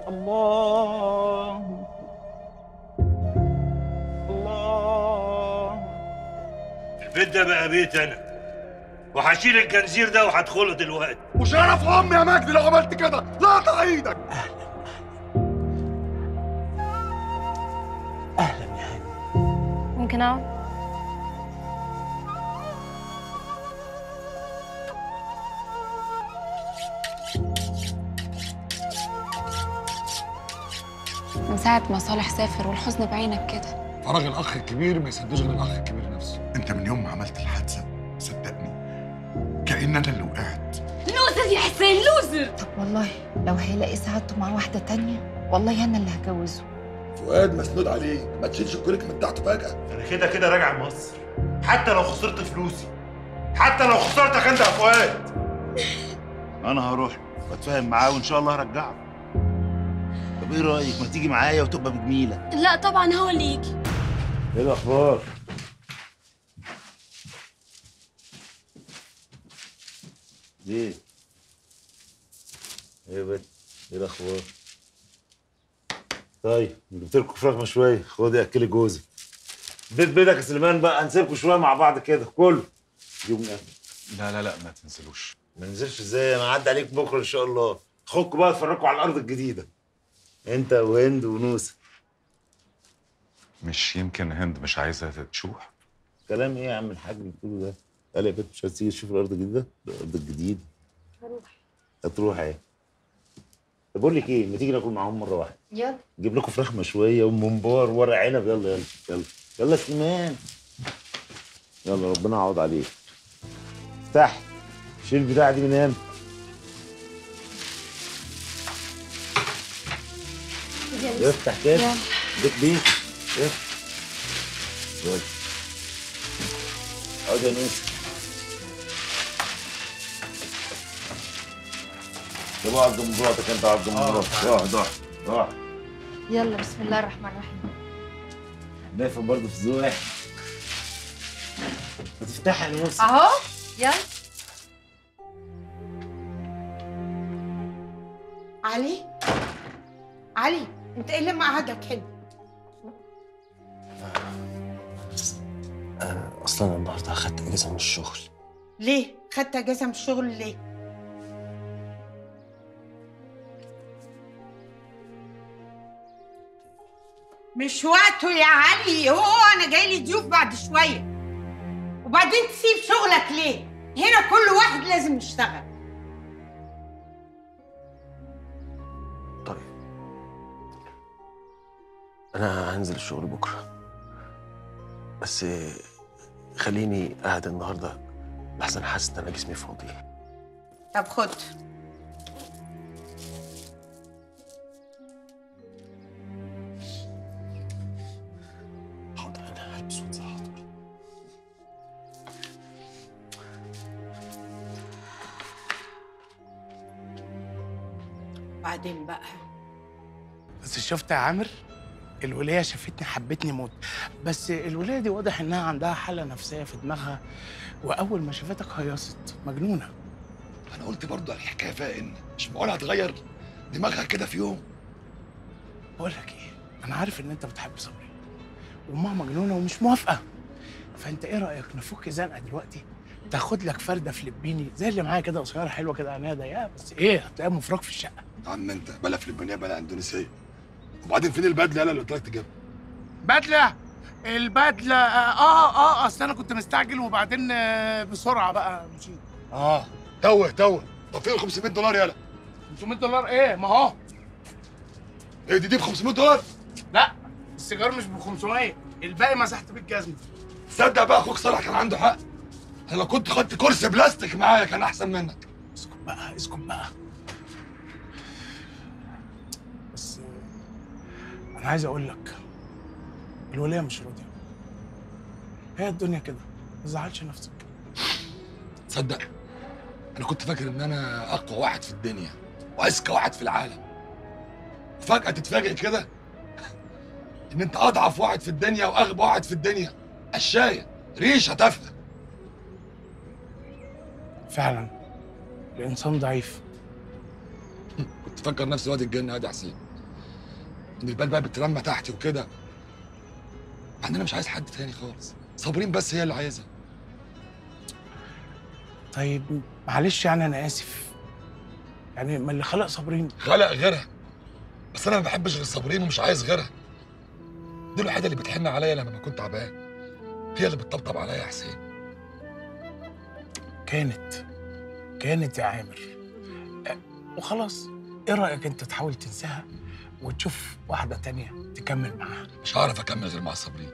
الله الله البيت ده بقى بيت انا وهشيل الجنزير ده وهدخله دلوقتي وشرف امي يا مجدي لو عملت كده لا اقطع ايدك اهلا يا هاني ممكن اقعد من ساعة ما صالح سافر والحزن بعينك كده فراغ الاخ الكبير ما يسدوش غير الاخ الكبير نفسه انت من يوم ما عملت الحادثه صدقني كأن انا اللي وقعت لوزر يا حسين لوزر طب والله لو هيلاقي سعادته مع واحدة تانية والله أنا اللي هجوزه فؤاد مسنود عليك ما تشيلش الكوليك من تحته فجاه انا كده كده راجع مصر حتى لو خسرت فلوسي حتى لو خسرتك انت يا فؤاد انا هروح واتفاهم معاه وان شاء الله هرجعه طب ايه رايك ما تيجي معايا وتبقى بجميله لا طبعا هو اللي يجي ايه الاخبار ايه ايه يا بنت ايه الاخبار طيب جبت لكم فراخ مشويه خدي اكلي جوزك بيت بيتك يا سليمان بقى هنسيبكم شويه مع بعض كده كله جيبوا من أكل. لا لا لا ما تنزلوش ما ننزلش ازاي انا هعدي عليك بكره ان شاء الله خدكم بقى اتفرجوا على الارض الجديده انت وهند ونوسه مش يمكن هند مش عايزه تشوح كلام ايه يا عم الحاج اللي بتقوله ده قال يا بنت مش هتيجي تشوف الارض الجديده الارض الجديده هروح هتروح ايه طب بقول لك ايه ما تيجي ناكل معاهم مره واحده يلا نجيب لكم فراخ مشويه وممبار ورق عنب يلا يلا يلا يلا يا سليمان يلا ربنا يعوض عليك افتح شيل البتاعه دي من هنا يلا افتح كده يلا بيت بيت افتح يلا اقعد يا نوسه طب اقعد جنب مراتك انت اقعد جنب مراتك اقعد اقعد اقعد يلا بسم الله الرحمن الرحيم نقفل برضه في ذوقك ما تفتحها يا نوسه اهو يلا علي علي انت ايه اللي مقعدك هنا اصلا أنا النهارده اخدت اجازه من الشغل ليه خدت اجازه من الشغل ليه مش وقته يا علي هو انا جاي لي ضيوف بعد شويه وبعدين تسيب شغلك ليه هنا كل واحد لازم يشتغل طيب انا هنزل الشغل بكره بس خليني قاعد النهارده لحسن حاسس ان انا جسمي فاضي طب خد حاضر انا هلبس وانزل حاضر بعدين بقى بس شفت يا عامر الولية شافتني حبتني موت بس الولية دي واضح انها عندها حالة نفسية في دماغها واول ما شافتك هيصت مجنونة انا قلت برضه الحكايه فيها ان مش معقول هتغير دماغها كده في يوم بقول لك ايه انا عارف ان انت بتحب صبري وامها مجنونة ومش موافقة فانت ايه رأيك نفك زنقة دلوقتي تاخد لك فردة فلبيني زي اللي معايا كده قصيرة حلوة كده عينيها ضيقة بس ايه هتلاقيها مفرج في الشقة يا عم انت بلا فلبينيه بلا اندونيسيه وبعدين فين البدله يالا اللي قلت لك تجيبها بدلة البدلة اه اه اصل انا كنت مستعجل وبعدين آه، بسرعة بقى مشيت اه توه توه طب فين ال 500 دولار يالا 500 دولار ايه ما هو ايه دي دي ب 500 دولار لا السيجار مش ب 500 الباقي مسحت بيه الجزمة تصدق بقى اخوك صالح كان عنده حق انا لو كنت خدت كرسي بلاستيك معايا كان احسن منك اسكت بقى اسكت بقى بس آه، انا عايز اقول لك الولية مش راضية هي الدنيا كده ما تزعلش نفسك تصدق انا كنت فاكر ان انا اقوى واحد في الدنيا واذكى واحد في العالم وفجاه تتفاجئ كده ان انت اضعف واحد في الدنيا واغبى واحد في الدنيا قشايه ريشه تافهه فعلا الانسان ضعيف كنت فاكر نفسي واد الجنه هادي حسين ان البال بقى بترمى تحتي وكده مع ان انا مش عايز حد تاني خالص صابرين بس هي اللي عايزها طيب معلش يعني انا اسف يعني ما اللي خلق صابرين خلق غيرها بس انا ما بحبش غير صابرين ومش عايز غيرها دي الوحيده اللي بتحن عليا لما بكون تعبان هي اللي بتطبطب عليا يا حسين كانت كانت يا عامر أه، وخلاص ايه رايك انت تحاول تنساها وتشوف واحده تانية تكمل معاها مش هعرف اكمل غير مع صابرين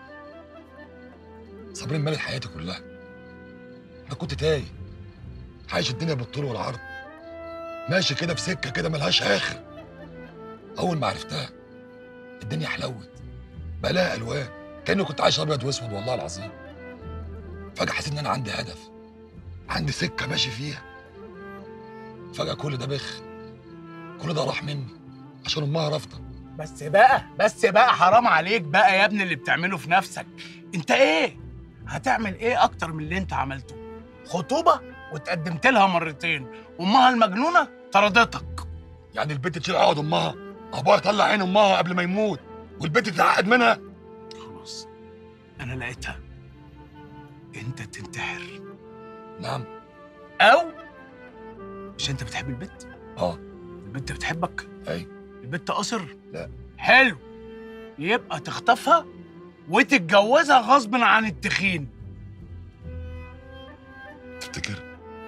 صابرين مالت حياتي كلها انا كنت تايه عايش الدنيا بالطول والعرض ماشي كده في سكه كده ملهاش اخر اول ما عرفتها الدنيا حلوت بقى لها الوان كاني كنت عايش ابيض واسود والله العظيم فجاه حسيت ان انا عندي هدف عندي سكه ماشي فيها فجاه كل ده بخ كل ده راح مني عشان امها رافضه بس بقى بس بقى حرام عليك بقى يا ابني اللي بتعمله في نفسك انت ايه هتعمل ايه اكتر من اللي انت عملته خطوبه وتقدمت لها مرتين وامها المجنونه طردتك يعني البنت تشيل عقد امها ابوها يطلع عين امها قبل ما يموت والبنت تتعقد منها خلاص انا لقيتها انت تنتحر نعم او مش انت بتحب البت اه البت بتحبك اي البت قصر لا. حلو يبقى تخطفها وتتجوزها غصب عن التخين تفتكر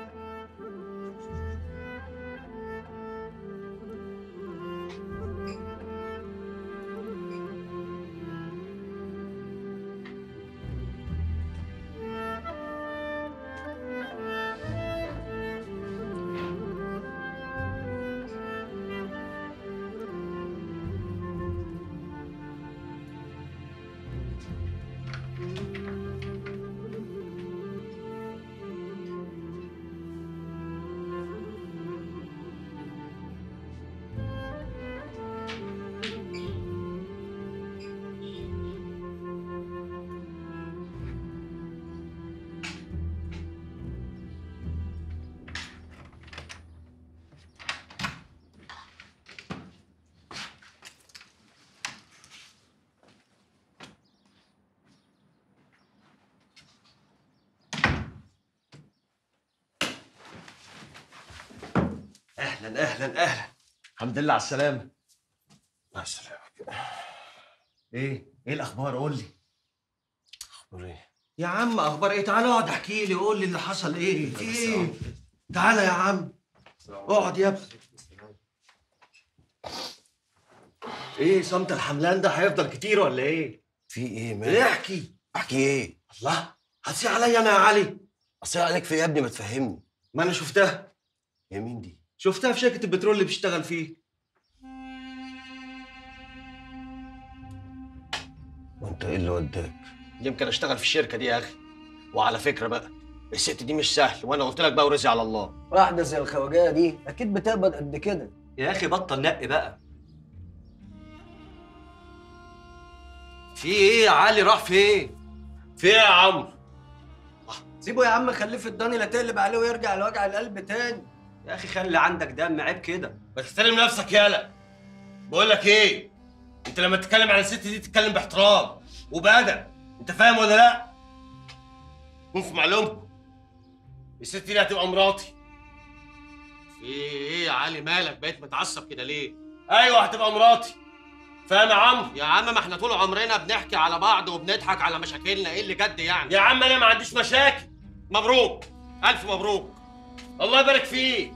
اهلا اهلا اهلا الحمد لله على السلامه مع السلامة ايه ايه الاخبار قول لي أخبار إيه؟ يا عم اخبار ايه تعالى اقعد احكي لي قول لي اللي حصل ايه في ايه تعالى يا عم اقعد يا ابني ايه صمت الحملان ده هيفضل كتير ولا ايه في إيه ايه مالك؟ احكي أحكي إيه؟ الله هتصيح عليا انا يا علي أصل عليك في إيه يا ابني ما تفهمني ما انا شفتها يا مين دي؟ شفتها في شركه البترول اللي بيشتغل فيه وأنت إيه اللي وداك؟ يمكن اشتغل في الشركه دي يا اخي وعلى فكره بقى الست دي مش سهل وانا قلت لك بقى ورزق على الله واحدة زي الخواجاية دي أكيد بتقبض قد كده يا اخي بطل نقي بقى في ايه يا علي راح فين في ايه يا عمرو سيبه يا عم خليه في الضاني لا تقلب عليه ويرجع لوجع القلب تاني يا اخي خلي عندك دم عيب كده ما تحترم نفسك يالا بقول لك ايه انت لما تتكلم عن الست دي تتكلم باحترام وبادب انت فاهم ولا لا كون في معلومكم الست دي هتبقى مراتي في ايه يا علي مالك بقيت متعصب كده ليه ايوه هتبقى مراتي فاهم يا عمرو يا عم ما احنا طول عمرنا بنحكي على بعض وبنضحك على مشاكلنا ايه اللي جد يعني يا عم انا ما عنديش مشاكل مبروك الف مبروك الله يبارك فيك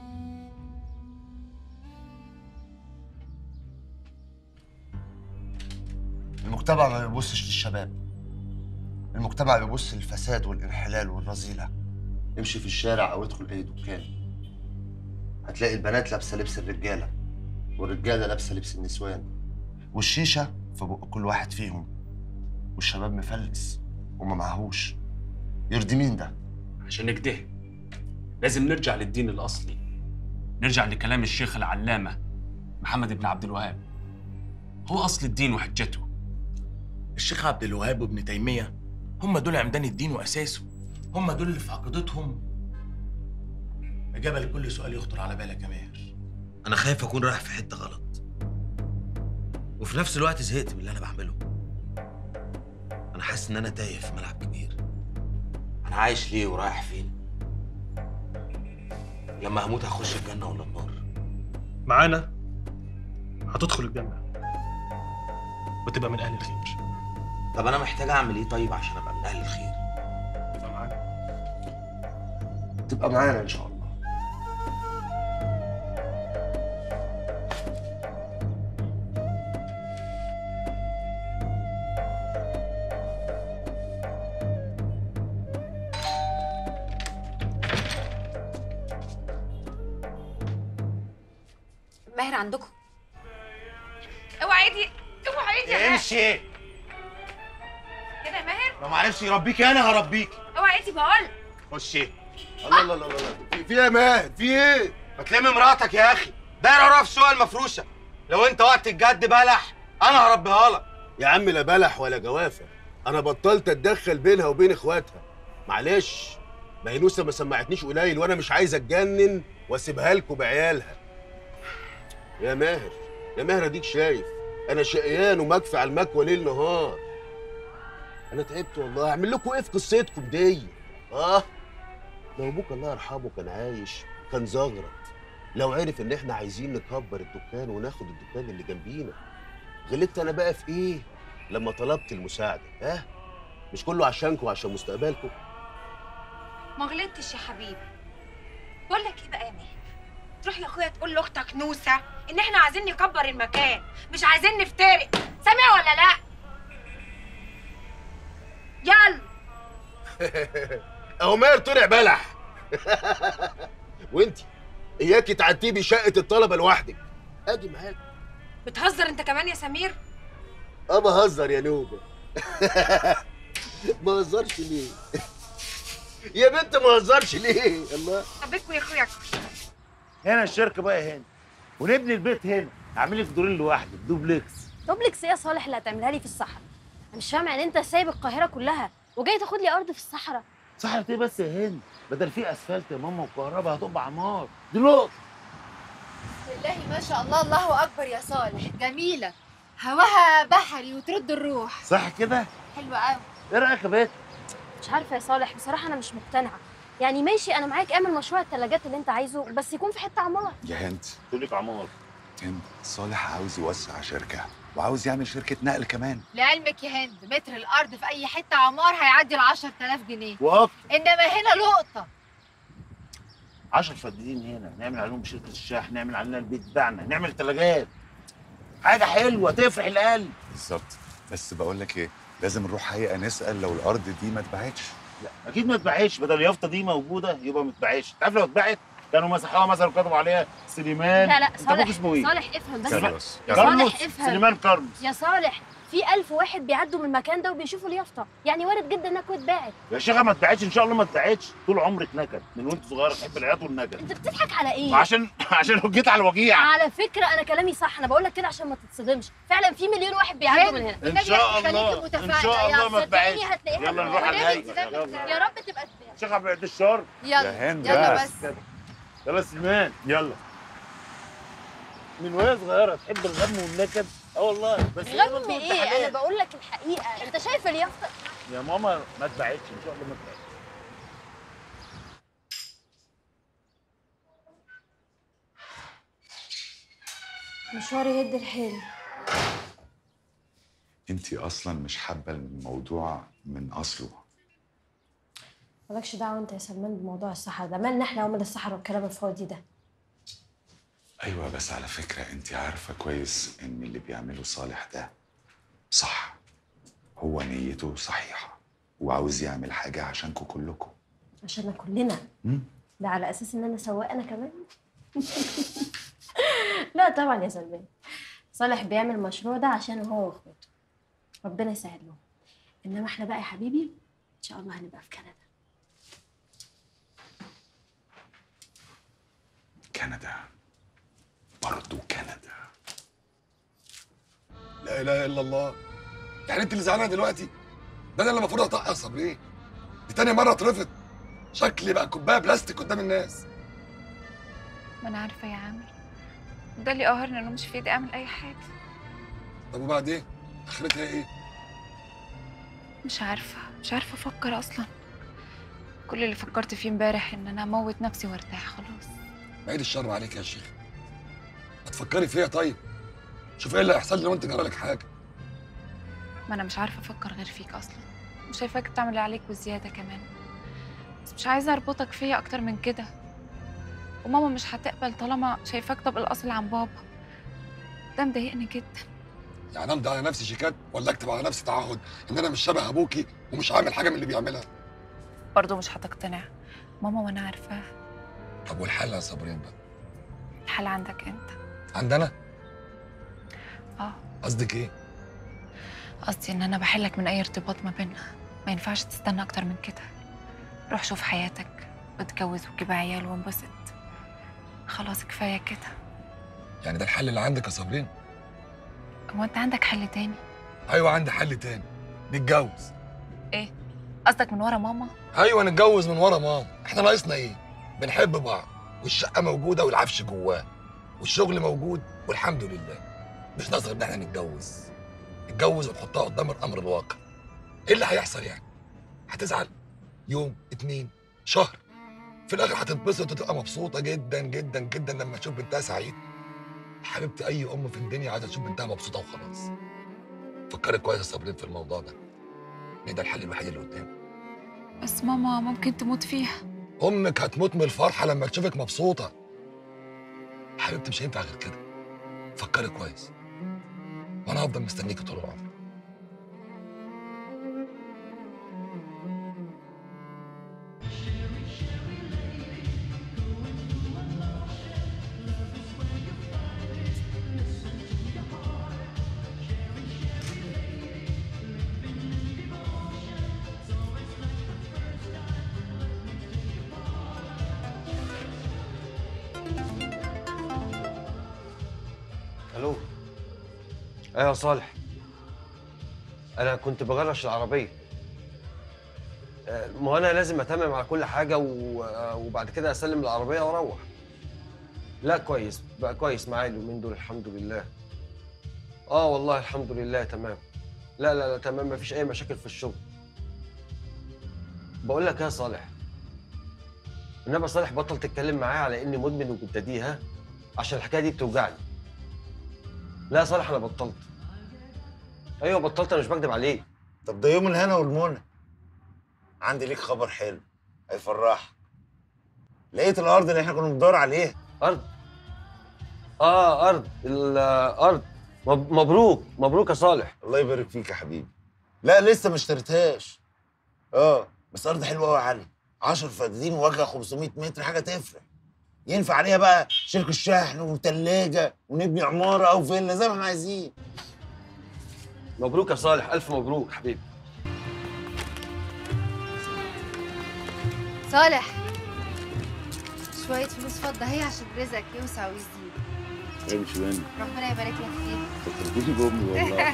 المجتمع ما بيبصش للشباب المجتمع بيبص للفساد والانحلال والرذيلة امشي في الشارع أو ادخل أي دكان هتلاقي البنات لابسة لبس الرجالة والرجالة لابسة لبس النسوان والشيشة في بق كل واحد فيهم والشباب مفلس وما معهوش يرضي مين ده؟ عشان نجده لازم نرجع للدين الأصلي نرجع لكلام الشيخ العلامة محمد بن عبد الوهاب هو أصل الدين وحجته الشيخ عبد الوهاب وابن تيمية هم دول عمدان الدين وأساسه هم دول اللي في عقيدتهم إجابة لكل سؤال يخطر على بالك يا ماهر انا خايف اكون رايح في حته غلط وفي نفس الوقت زهقت من اللي انا بعمله انا حاسس ان انا تايه في ملعب كبير انا عايش ليه ورايح فين لما هموت هخش الجنه ولا النار معانا هتدخل الجنة وتبقى من أهل الخير طب انا محتاج اعمل ايه طيب عشان ابقى من اهل الخير تبقى معانا تبقى معانا ان شاء الله ماهر عندكم اوعى ايدي اوعى ايدي يا ماهر. امشي كده يا ماهر لو ما عرفش يربيكي انا هربيكي اوعى ايدي بقول خشي الله الله الله الله في- في ايه يا ماهر في ايه ما تلم مراتك يا اخي داير وراها في سوق المفروشه لو انت وقت الجد بلح انا هربيها لك يا عم لا بلح ولا جوافه انا بطلت اتدخل بينها وبين اخواتها معلش مهنوسه ما سمعتنيش قليل وانا مش عايز اتجنن واسيبها لكم بعيالها يا ماهر يا ماهر اديك شايف انا شقيان ومكفي على المكوى ليل نهار انا تعبت والله اعمل لكم ايه في قصتكم دي اه لو ابوك الله يرحمه كان عايش كان زغرت لو عرف ان احنا عايزين نكبر الدكان وناخد الدكان اللي جنبينا غلطت انا بقى في ايه لما طلبت المساعده ها مش كله عشانكم وعشان مستقبلكم ما غلطتش يا حبيبي بقول لك ايه بقى يا ماهر تروح لاخويا تقول لاختك نوسه ان احنا عايزين نكبر المكان مش عايزين نفترق سامع ولا لا يلا اهو ماهر طلع بلح وانتي اياكي تعتبي شقه الطلبه لوحدك اجي معاك بتهزر انت كمان يا سمير اه بهزر يا نوبه ما هزرش ليه يا بنت ما هزرش ليه الله طب يا اخويا هنا الشركه بقى هنا ونبني البيت هنا هعمل لك دورين لوحدك دوبلكس دوبلكس ايه يا صالح اللي هتعملها لي في الصحراء انا مش فاهمه يعني انت سايب القاهره كلها وجاي تاخد لي ارض في الصحراء صحرا ايه بس يا هند بدل في اسفلت يا ماما وكهرباء هتبقى عمار دي لقطه بالله ما شاء الله الله اكبر يا صالح جميله هواها بحري وترد الروح صح كده حلوه قوي ايه رايك يا بنت مش عارفه يا صالح بصراحه انا مش مقتنعه يعني ماشي انا معاك اعمل مشروع الثلاجات اللي انت عايزه بس يكون في حته عمار يا هند تقول لك عمار هند صالح عاوز يوسع شركة وعاوز يعمل شركة نقل كمان لعلمك يا هند متر الارض في اي حته عمار هيعدي ال 10000 جنيه واكتر انما هنا لقطه 10 فدانين هنا نعمل عليهم شركه الشاح نعمل علينا البيت بتاعنا نعمل ثلاجات حاجه حلوه تفرح القلب بالظبط بس بقول لك ايه لازم نروح حقيقة نسأل لو الأرض دي ما اتباعتش لا اكيد ما اتباعتش بدل اليافطه دي موجوده يبقى ما اتباعتش انت عارف لو اتباعت كانوا مسحوها مثلا وكتبوا عليها سليمان لا لا انت ابوك صالح اسمه ايه؟ صالح افهم بس كارلوس. يا كارلوس. صالح افهم سليمان كارلوس يا صالح في ألف واحد بيعدوا من المكان ده وبيشوفوا اليافطه يعني وارد جدا انها تكون اتباعت يا شيخه ما اتباعتش ان شاء الله ما اتباعتش طول عمرك نكد من وانت صغيره تحب العياط والنكد انت بتضحك على ايه عشان عشان لو جيت على الوجيع على فكره انا كلامي صح انا بقول لك كده عشان ما تتصدمش فعلا في مليون واحد بيعدوا من هنا ان شاء الله ان شاء الله ما اتباعتش هتلاقيها يلا نروح على ونبت الهيئه يلا يا رب تبقى شيخ بعد الشر يلا، يا هند يلا بس بس. يلا سليمان يلا من وهي صغيره تحب الغم والنكد اه والله بس هي برضه غم انت ايه حلال. انا بقول لك الحقيقه انت شايف اليافطه يا ماما ما اتباعتش ان شاء الله ما اتباعتش مشوار يهد الحيل انت اصلا مش حابة الموضوع من اصله مالكش دعوه انت يا سلمان بموضوع الصحراء ده مالنا احنا ومال الصحراء والكلام الفاضي ده ايوه بس على فكرة انت عارفة كويس ان اللي بيعمله صالح ده صح هو نيته صحيحة وعاوز يعمل حاجة عشانكم كلكم عشان كلنا مم. ده على اساس ان انا سواق انا كمان لا طبعا يا سلمان صالح بيعمل المشروع ده عشان هو واخواته ربنا يسهل لهم انما احنا بقى يا حبيبي ان شاء الله هنبقى في كندا كندا برضو كندا لا اله الا الله يعني انت اللي زعلانه دلوقتي ده انا اللي المفروض اطق يا صبري دي تاني مره اترفض شكلي بقى كوبايه بلاستيك قدام الناس ما انا عارفه يا عامر ده اللي قهرني انه مش في ايدي اعمل اي حاجه طب وبعدين اخرتها ايه مش عارفة مش عارفة أفكر أصلا كل اللي فكرت فيه امبارح إن أنا أموت نفسي وارتاح خلاص بعيد الشر عليك يا شيخ ما تفكري فيها طيب شوف ايه اللي هيحصل لي لو انت جرالك حاجه ما أنا مش عارفة أفكر غير فيك أصلا وشايفاك بتعمل اللي عليك وزيادة كمان بس مش عايزة أربطك فيا أكتر من كده وماما مش هتقبل طالما شايفاك طب الأصل عن بابا ده مضايقني جدا يعني امضي على نفسي شيكات ولا اكتب على نفسي تعهد ان انا مش شبه ابوكي ومش هعمل حاجه من اللي بيعملها برضه مش هتقتنع ماما وأنا عارفاها طب والحل يا صابرين بقى الحل عندك أنت عندنا اه قصدك ايه قصدي ان انا بحلك من اي ارتباط ما بيننا ما ينفعش تستنى اكتر من كده روح شوف حياتك واتجوز وتجيب عيال وانبسط خلاص كفايه كده يعني ده الحل اللي عندك يا صابرين هو انت عندك حل تاني ايوه عندي حل تاني نتجوز ايه قصدك من ورا ماما ايوه نتجوز من ورا ماما احنا ناقصنا ايه بنحب بعض والشقه موجوده والعفش جواه والشغل موجود والحمد لله مش ناقص غير ان احنا نتجوز نتجوز ونحطها قدام الامر الواقع ايه اللي هيحصل يعني هتزعل يوم اتنين شهر في الاخر هتتبسط وتبقى مبسوطه جدا جدا جدا لما تشوف بنتها سعيد حبيبتي اي ام في الدنيا عايزه تشوف بنتها مبسوطه وخلاص فكري كويس يا صابرين في الموضوع ده إن ده الحل الوحيد اللي قدامي بس ماما ممكن تموت فيها امك هتموت من الفرحه لما تشوفك مبسوطه حبيبتي مش هينفع غير كده فكري كويس وانا هفضل مستنيكي طول العمر الو ايوه يا صالح انا كنت بجرش العربيه آه، ما هو انا لازم اتمم على كل حاجه و... آه، وبعد كده اسلم العربيه واروح لا كويس بقى كويس معايا اليومين دول الحمد لله اه والله الحمد لله تمام لا لا لا تمام مفيش اي مشاكل في الشغل بقول لك يا صالح النبي يا صالح بطل تتكلم معايا على اني مدمن وبتديه ها عشان الحكايه دي بتوجعني لا يا صالح انا بطلت ايوه بطلت انا مش بكدب عليك طب ده يوم الهنا والمنى عندي ليك خبر حلو هيفرحك لقيت الارض اللي احنا كنا بندور عليها ارض اه ارض الارض مب- مبروك مبروك يا صالح الله يبارك فيك يا حبيبي لا لسه ما اشتريتهاش اه بس ارض حلوه قوي يا علي 10 فدادين وواجهه 500 متر حاجه تفرح ينفع عليها بقى شركه شحن وثلاجه ونبني عماره او فيلا زي ما احنا عايزين مبروك يا صالح الف مبروك حبيبي صالح شوية فلوس فضة هي عشان رزقك يوسع ويزيد امشي مني ربنا يبارك لك فيها فكرتني بامي والله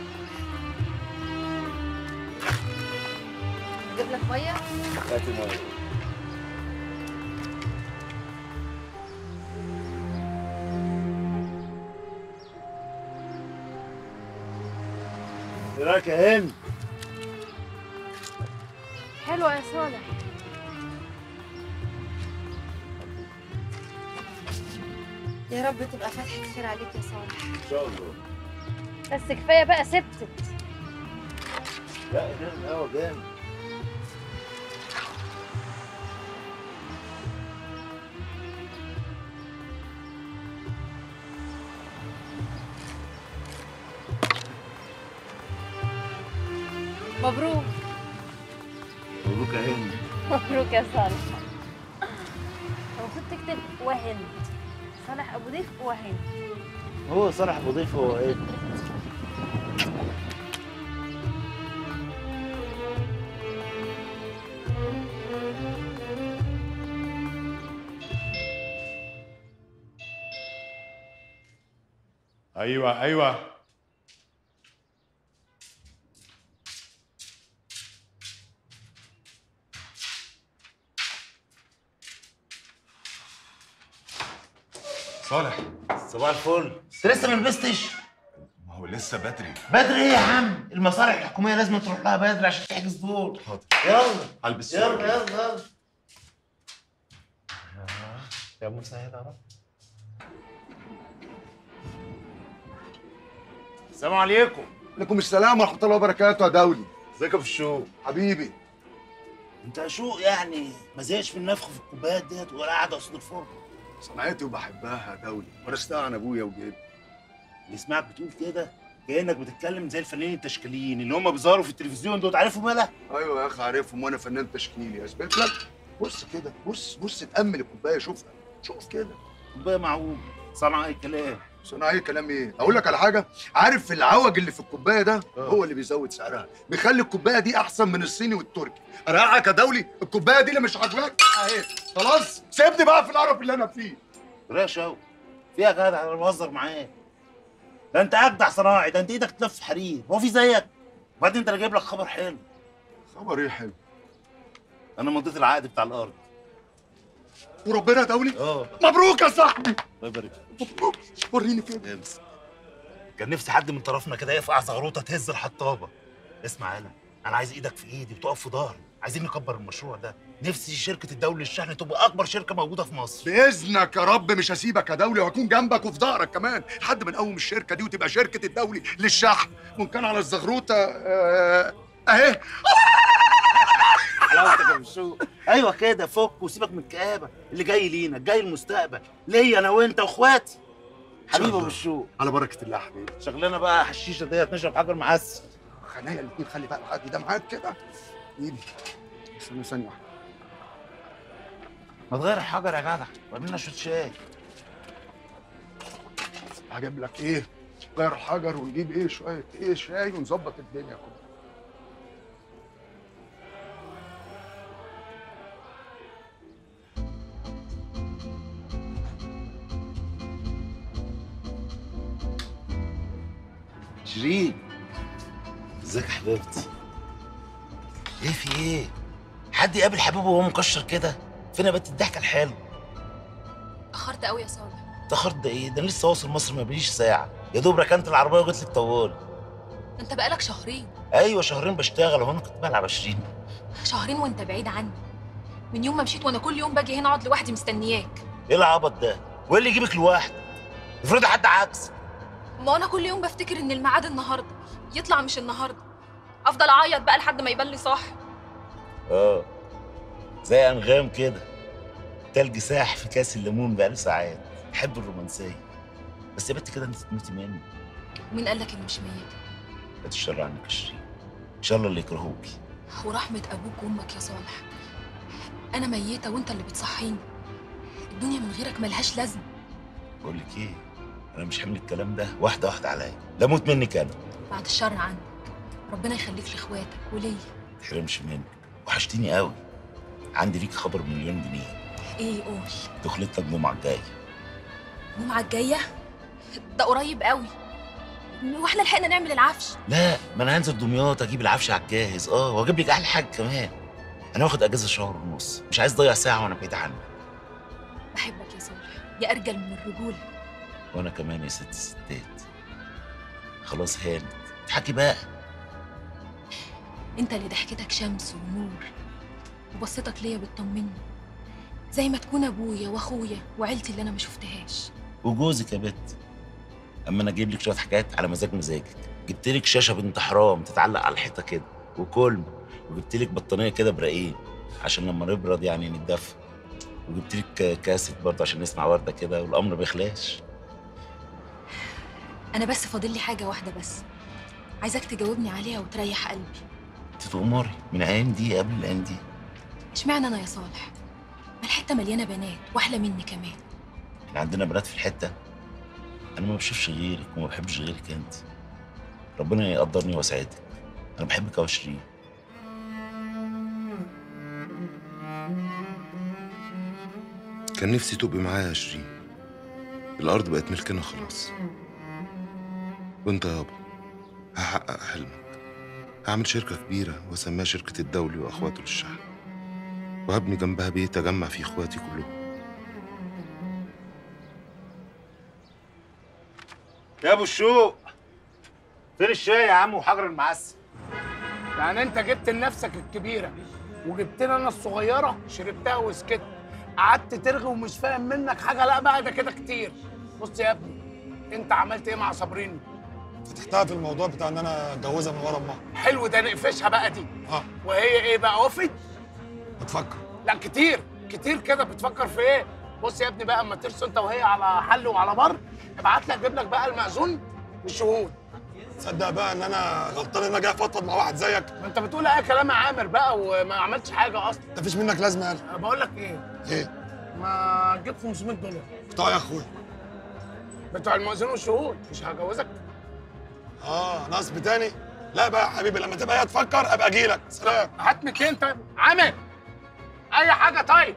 اجيب لك مية هاتي ميه ايه رايك يا هند؟ حلوة يا صالح يا رب تبقى فتحة خير عليك يا صالح ان شاء الله بس كفاية بقى سبتت لا جامد قوي جامد مبروك مبروك يا هند مبروك يا صالح المفروض تكتب وهند صالح ابو ضيف وهند هو صالح ابو ضيف هو ايه؟ ايوه ايوه صالح صباح الفل انت لسه ما لبستش؟ ما هو هو لسه بدري بدري ايه يا عم المصالح الحكوميه لازم تروح لها بدري عشان تحجز دور حاضر يلا هلبس يلا شوية. يلا يلا يا مسهل يا رب السلام عليكم عليكم السلام ورحمه الله وبركاته يا دولي ازيك يا الشوق حبيبي انت يا شوق يعني ما زهقش من النفخ في الكوبايات ديت ولا قاعده قصاد الفرن صنعتي وبحبها يا دولي وانا استعن ابويا وجدي اللي سمعك بتقول كده كانك بتتكلم زي الفنانين التشكيليين اللي هم بيظهروا في التلفزيون دول عارفهم مالها ايوه يا اخي عارفهم وانا فنان تشكيلي اثبت لك بص كده بص بص تامل الكوبايه شوفها شوف كده كوبايه معوج صنع اي كلام صنع اي كلام ايه اقول لك على حاجه عارف العوج اللي في الكوبايه ده هو اللي بيزود سعرها بيخلي الكوبايه دي احسن من الصيني والتركي ارقعك يا دولي الكوبايه دي اللي مش عاجباك اهي خلاص سيبني بقى في القرف اللي انا فيه يا شوق فيها جدع انا بهزر معاك ده انت اجدع صناعي ده انت ايدك تلف حرير هو في زيك وبعدين انت اللي جايب لك خبر حلو خبر ايه حلو انا مضيت العقد بتاع الارض وربنا يا دولي اه مبروك يا صاحبي الله يبارك مبروك وريني كده كان نفسي حد من طرفنا كده يقف على زغروطه تهز الحطابه اسمع يالا انا عايز ايدك في ايدي وتقف في ظهري عايزين نكبر المشروع ده نفسي شركه الدولي للشحن تبقى اكبر شركه موجوده في مصر باذنك يا رب مش هسيبك يا دولي وهكون جنبك وفي ظهرك كمان لحد ما نقوم الشركه دي وتبقى شركه الدولي للشحن وان كان على الزغروطه آه، اهي حلاوتك يا بالشوق ايوه كده فك وسيبك من الكآبه اللي جاي لينا جاي المستقبل ليا انا وانت واخواتي حبيبي ابو الشوق على بركه الله يا حبيبي شغلنا بقى حشيشه ديت نشرب حجر معسل خلينا الاثنين خلي بقى العقد ده معاك كده ايدي استنى ثانيه واحده ما تغير الحجر يا جدع واعمل لنا شويه شاي هجيب لك ايه غير الحجر ونجيب ايه شويه ايه شاي ونظبط الدنيا كلها شيرين ازيك يا حبيبتي ايه في ايه حد يقابل حبيبه وهو مكشر كده فين بنت الضحكه الحلوه اخرت قوي يا صالح اتاخرت ده ايه ده انا لسه واصل مصر ما بقاليش ساعه يا دوب ركنت العربيه وجيت لك طوالي انت بقالك شهرين ايوه شهرين بشتغل وانا كنت بلعب 20 شهرين وانت بعيد عني من يوم ما مشيت وانا كل يوم باجي هنا اقعد لوحدي مستنياك ايه العبط ده وايه اللي يجيبك لوحدك افرضي حد عكس ما انا كل يوم بفتكر ان الميعاد النهارده يطلع مش النهارده افضل اعيط بقى لحد ما يبان لي صح اه زي انغام كده تلج ساح في كاس الليمون بقاله ساعات بحب الرومانسيه بس يا بنت كده انت تموتي مني ومين قال لك اني مش ميته بعد الشر عنك يا شيرين ان شاء الله اللي يكرهوكي ورحمه ابوك وامك يا صالح انا ميته وانت اللي بتصحيني الدنيا من غيرك ملهاش لازمه بقول لك ايه انا مش حامل الكلام ده واحده واحده عليا لا موت منك انا بعد الشر عنك ربنا يخليك لاخواتك وليا تحرمش منك وحشتيني قوي عندي ليك خبر مليون جنيه ايه قول دخلتك الجمعه الجايه الجمعه الجايه ده قريب قوي واحنا لحقنا نعمل العفش لا ما انا هنزل دمياط اجيب العفش على الجاهز اه واجيب لك احلى حاجه كمان انا واخد اجازه شهر ونص مش عايز اضيع ساعه وانا بعيد عنك بحبك يا صالح يا ارجل من الرجوله وانا كمان يا ست الستات خلاص هانت اضحكي بقى انت اللي ضحكتك شمس ونور وبصتك ليا بتطمني زي ما تكون ابويا واخويا وعيلتي اللي انا ما شفتهاش وجوزك يا بت اما انا اجيب لك شويه حاجات على مزاج مزاجك جبت لك شاشه بنت حرام تتعلق على الحيطه كده وكلم وجبت لك بطانيه كده برقيق عشان لما نبرد يعني نتدفى وجبت لك كاسيت برضه عشان نسمع ورده كده والامر ما يخلاش انا بس فاضل لي حاجه واحده بس عايزاك تجاوبني عليها وتريح قلبي انت تؤمري من الايام دي قبل الايام دي اشمعنى انا يا صالح ما الحته مليانه بنات واحلى مني كمان احنا عندنا بنات في الحته انا ما بشوفش غيرك وما بحبش غيرك انت ربنا يقدرني ويسعدك انا بحبك يا شيرين كان نفسي تبقي معايا يا شيرين الأرض بقت ملكنا خلاص وانت يابا هحقق حلمك هعمل شركة كبيرة واسميها شركة الدولي وأخواته للشحن وهبني جنبها بيت أجمع فيه إخواتي كلهم يا ابو الشوق فين الشاي يا عم وحجر المعسل يعني انت جبت لنفسك الكبيره وجبت لي انا الصغيره شربتها وسكت قعدت ترغي ومش فاهم منك حاجه لا بقى ده كده كتير بص يا ابني انت عملت ايه مع صابرين فتحتها في الموضوع بتاع ان انا اتجوزها من ورا امها حلو ده نقفشها بقى دي اه وهي ايه بقى وفت بتفكر لا كتير كتير كده بتفكر في ايه بص يا ابني بقى اما ترسو انت وهي على حل وعلى بر ابعت لك اجيب لك بقى المأذون والشهود تصدق بقى ان انا غلطان ان انا جاي افضفض مع واحد زيك ما انت بتقول اي كلام يا عامر بقى وما عملتش حاجه اصلا انت مفيش منك لازمه يالا بقول لك ايه ايه ما تجيب 500 دولار بتوع يا اخويا بتوع المأذون والشهود مش هجوزك اه نصب تاني لا بقى يا حبيبي لما تبقى هي تفكر ابقى اجي لك سلام هات 200 طيب عامر اي حاجه طيب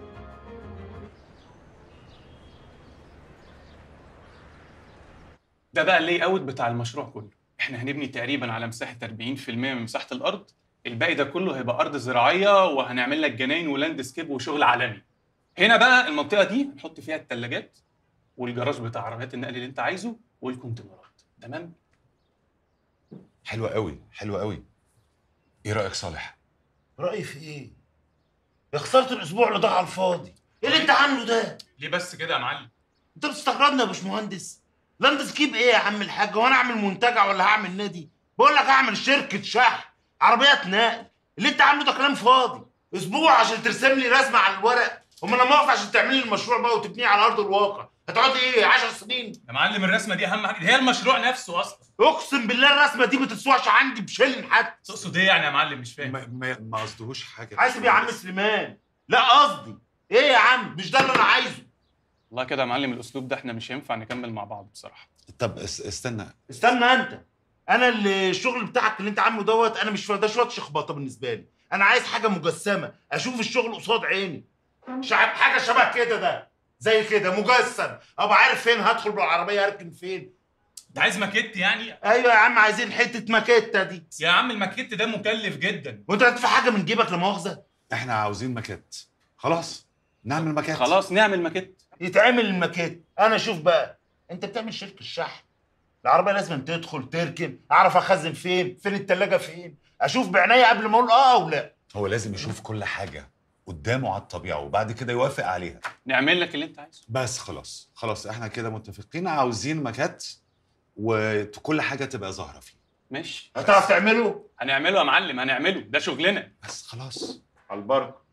ده بقى اللي اوت بتاع المشروع كله احنا هنبني تقريبا على مساحه 40% من مساحه الارض الباقي ده كله هيبقى ارض زراعيه وهنعمل لك جناين ولاند سكيب وشغل عالمي هنا بقى المنطقه دي هنحط فيها الثلاجات والجراج بتاع عربيات النقل اللي انت عايزه والكونتينرات تمام حلوة قوي حلوة قوي ايه رأيك صالح؟ رأيي في ايه؟ يا خسارة الأسبوع اللي ضاع على الفاضي، ايه اللي أنت عامله ده؟ ليه بس كده يا معلم أنت بتستغربني يا باشمهندس؟ لاند سكيب ايه يا عم الحاج؟ هو أنا أعمل منتجع ولا هعمل نادي؟ بقول لك أعمل شركة شحن، عربيات نقل، اللي أنت عامله ده كلام فاضي، أسبوع عشان ترسم لي رسمة على الورق، أما أنا موافق عشان تعمل لي المشروع بقى وتبنيه على أرض الواقع، هتقعد ايه 10 سنين؟ يا معلم الرسمه دي اهم حاجه هي المشروع نفسه اصلا اقسم بالله الرسمه دي ما تسواش عندي بشلن حتى تقصد ايه يعني يا معلم مش فاهم ما ما, ما قصدهوش حاجة حاسب يا عم سليمان لا قصدي ايه يا عم مش ده اللي انا عايزه والله كده يا معلم الاسلوب ده احنا مش هينفع نكمل مع بعض بصراحه طب اس- استنى استنى انت انا اللي الشغل بتاعك اللي انت عامله دوت انا مش ده شويه شخبطه بالنسبه لي انا عايز حاجه مجسمه اشوف الشغل قصاد عيني شع- حاجه شبه كده ده زي كده مجسم ابقى عارف فين هدخل بالعربيه اركن فين انت عايز ماكيت يعني ايوه يا عم عايزين حته ماكيته دي يا عم الماكيت ده مكلف جدا وانت هتدفع حاجه من جيبك لا مؤاخذه احنا عاوزين ماكيت خلاص نعمل ماكيت خلاص نعمل ماكيت يتعمل الماكيت انا اشوف بقى انت بتعمل شركه الشحن العربيه لازم تدخل تركن اعرف اخزن فين فين التلاجة فين اشوف بعناية قبل ما اقول اه او لا هو لازم يشوف كل حاجة قدامه على الطبيعة وبعد كده يوافق عليها نعمل لك اللي انت عايزه بس خلاص خلاص احنا كده متفقين عاوزين ماكيت وكل حاجة تبقى ظاهرة فيه ماشي هتعرف تعمله هنعمله يا معلم هنعمله ده شغلنا بس خلاص على البركه